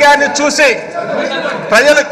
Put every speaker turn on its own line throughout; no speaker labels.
గారిని చూసి ప్రజలు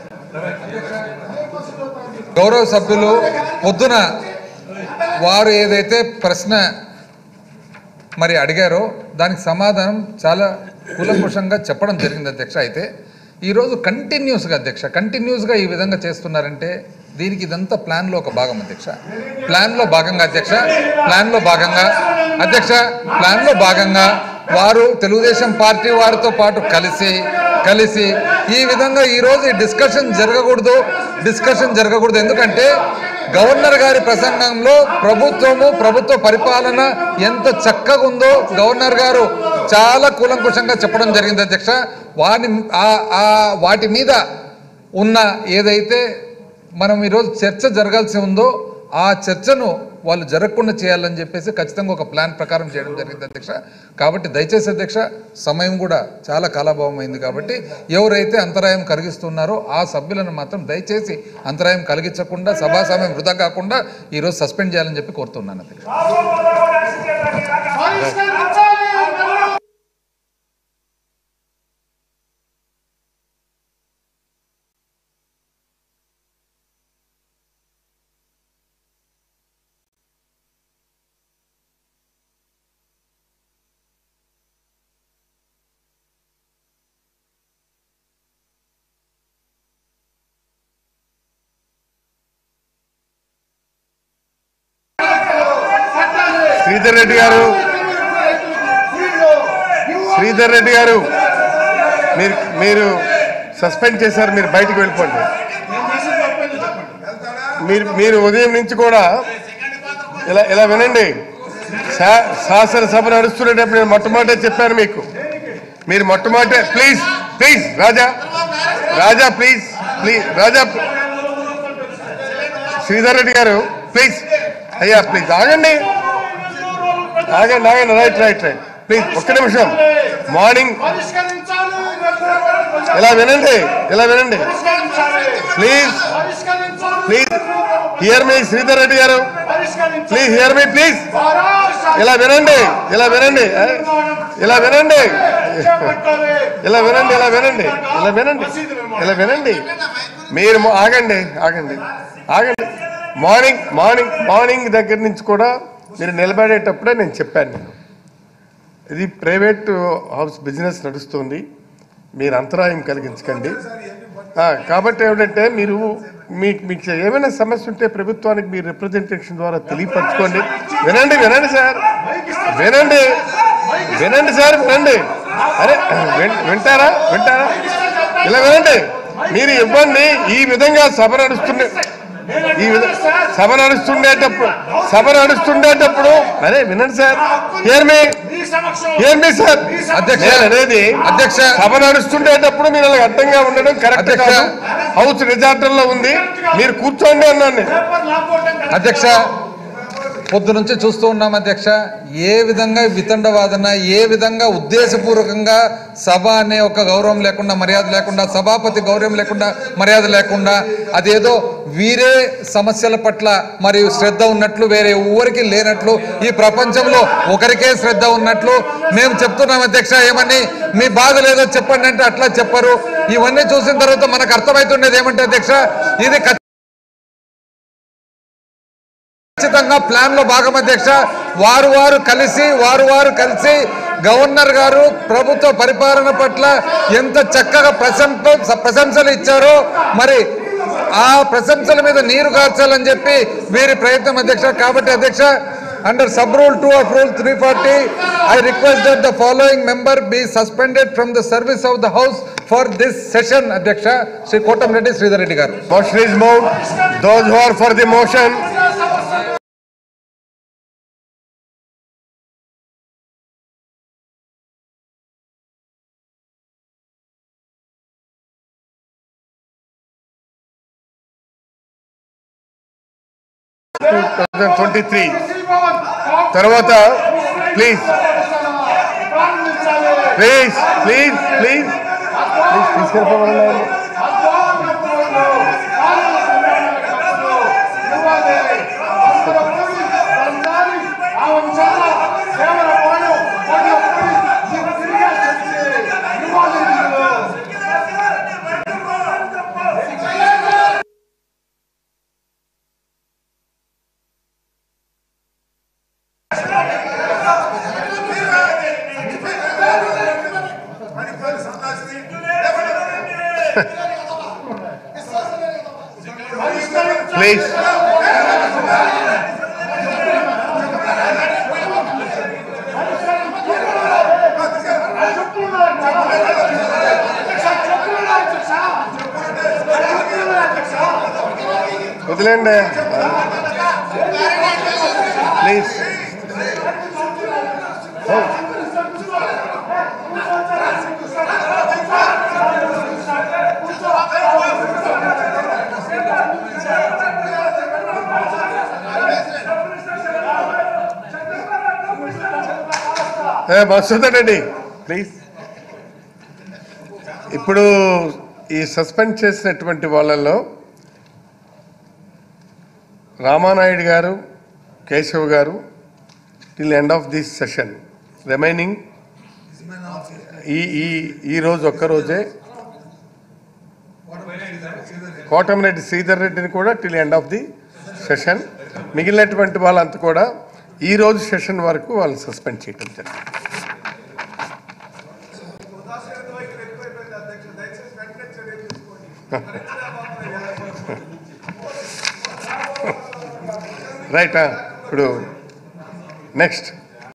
గౌరవ సభ్యులు పొద్దున వారు ఏదైతే ప్రశ్న మరి అడిగారో దానికి సమాధానం చాలా కూలంకుషంగా చెప్పడం జరిగింది అధ్యక్ష అయితే ఈరోజు కంటిన్యూస్గా అధ్యక్ష కంటిన్యూస్గా ఈ విధంగా చేస్తున్నారంటే దీనికి ఇదంతా ప్లాన్లో ఒక భాగం అధ్యక్ష ప్లాన్లో భాగంగా అధ్యక్ష ప్లాన్లో భాగంగా అధ్యక్ష ప్లాన్లో భాగంగా వారు తెలుగుదేశం పార్టీ వారితో పాటు కలిసి కలిసి ఈ విధంగా ఈరోజు ఈ డిస్కషన్ జరగకూడదు డిస్కషన్ జరగకూడదు ఎందుకంటే గవర్నర్ గారి ప్రసంగంలో ప్రభుత్వము ప్రభుత్వ పరిపాలన ఎంత చక్కగా ఉందో గవర్నర్ గారు చాలా కూలంకుషంగా చెప్పడం జరిగింది అధ్యక్ష వాని ఆ- ఆ వాటి మీద ఉన్న ఏదైతే మనం ఈరోజు చర్చ జరగాల్సి ఉందో ఆ చర్చను వాళ్ళు జరగకుండా చేయాలని చెప్పేసి ఖచ్చితంగా ఒక ప్లాన్ ప్రకారం చేయడం జరిగింది అధ్యక్ష కాబట్టి దయచేసి అధ్యక్ష సమయం కూడా చాలా కాలాభావం అయింది కాబట్టి ఎవరైతే అంతరాయం కలిగిస్తున్నారో ఆ సభ్యులను మాత్రం దయచేసి అంతరాయం కలిగించకుండా సభా సమయం వృధా కాకుండా ఈరోజు సస్పెండ్ చేయాలని చెప్పి కోరుతున్నాను అధ్యక్ష
శ్రీధర్ రెడ్డి గారు శ్రీధర్ రెడ్డి గారు మీరు మీరు సస్పెండ్ చేశారు మీరు బయటికి వెళ్ళిపోండి మీరు మీరు ఉదయం నుంచి కూడా ఇలా ఇలా వినండి శా- శాసనసభ నడుస్తున్నప్పుడు నేను మొట్టమొదటే చెప్పాను మీకు మీరు మొట్టమొదట please please Raja Raja please please Raja Sridhar Reddy గారు ప్లీజ్ అయ్యా ప్లీజ్ ఆగండి ఆగండి ఆగండి రైట్ రైట్ రైట్ ప్లీజ్ ఒక్క నిమిషం మార్నింగ్ ఇలా వినండి ఇలా వినండి please please hear me Sridhar Reddy గారు ప్లీజ్ హియర్ మీ ప్లీజ్ ఇలా వినండి ఇలా వినండి ఏ? ఇలా వినండి ఇలా వినండి ఇలా వినండి ఇలా వినండి ఇలా వినండి మీరు మొ- ఆగండి ఆగండి ఆగండి మార్నింగ్ మార్నింగ్ మార్నింగ్ దగ్గర నుంచి కూడా మీరు నిలబడేటప్పుడే నేను చెప్పాను నేను ఇది ప్రైవేట్ హౌస్ బిజినెస్ నడుస్తుంది మీరు అంతరాయం కలిగించకండి ఆ, కాబట్టి ఏమిటంటే మీరు మీకు మీకు ఏమైనా సమస్య ఉంటే ప్రభుత్వానికి మీరు రిప్రజెంటేషన్ ద్వారా తెలియపరచుకోండి వినండి వినండి సార్ వినండి వినండి సార్ వినండి అరే విన్- వింటారా వింటారా ఇలా వినండి మీరు ఇవ్వండి ఈ విధంగా సభ నడుస్తుండే ఈ విధ- సభ నడుస్తుండేటప్పుడు సభ నడుస్తుండేటప్పుడు అరే వినండి sir hear me hear me sir
అధ్యక్ష.
నేను అనేది
అధ్యక్ష.
సభ నడుస్తుండేటప్పుడు మీరు అలా అడ్డంగా ఉండడం కరెక్ట్
అధ్యక్ష.
కాదు హౌస్ రిజార్టర్లో ఉంది మీరు కూర్చోండి అన్నాను నేను.
అధ్యక్ష పొద్దు నుంచి చూస్తూ ఉన్నాం అధ్యక్ష ఏ విధంగా వితండవాదన ఏ విధంగా ఉద్దేశపూర్వకంగా సభ అనే ఒక గౌరవం లేకుండా మర్యాద లేకుండా సభాపతి గౌరవం లేకుండా మర్యాద లేకుండా అదేదో వీరే సమస్యల పట్ల మరియు శ్రద్ధ ఉన్నట్లు వేరే ఊరికి లేనట్లు ఈ ప్రపంచంలో ఒకరికే శ్రద్ధ ఉన్నట్లు మేము చెప్తున్నాం అధ్యక్ష ఏమని మీ బాధ లేదో చెప్పండి అంటే అట్లా చెప్పరు ఇవన్నీ చూసిన తర్వాత మనకు అర్థమవుతుండేది ఏమంటే అధ్యక్ష ఇది ఖచ్చితంగా ఖచ్చితంగా ప్లాన్ లో భాగం అధ్యక్ష వారు వారు కలిసి వారు వారు కలిసి గవర్నర్ గారు ప్రభుత్వ పరిపాలన పట్ల ఎంత చక్కగా ప్రశంస ప్రశంసలు ఇచ్చారో మరి ఆ ప్రశంసల మీద నీరు కార్చాలని చెప్పి వీరి ప్రయత్నం అధ్యక్ష కాబట్టి అధ్యక్ష under sub rule two of rule three forty I request that the following member be suspended from the service of the house for this session అధ్యక్ష శ్రీ కోటంరెడ్డి శ్రీధర్ రెడ్డి గారు
Motion is moved. Those who are for the motion, twenty three తర్వాత please please please please please తీసుకెళ్ళిపోవాలి please వదిలేండి please Masudan Reddy please ఇప్పుడు ఈ suspend చేసినటువంటి వాళ్ళల్లో రామానాయుడు గారు కేశవ్ గారు till end of this session remaining ఈ ఈ ఈ రోజు ఒక్కరోజే కోటమిరెడ్డి శ్రీధర్ రెడ్డిని కూడా till end of the session మిగిలినటువంటి వాళ్ళంతా కూడా ఈ రోజు సెషన్ వరకు వాళ్ళు సస్పెండ్ చేయడం జరిగింది రైట్ ఇప్పుడు నెక్స్ట్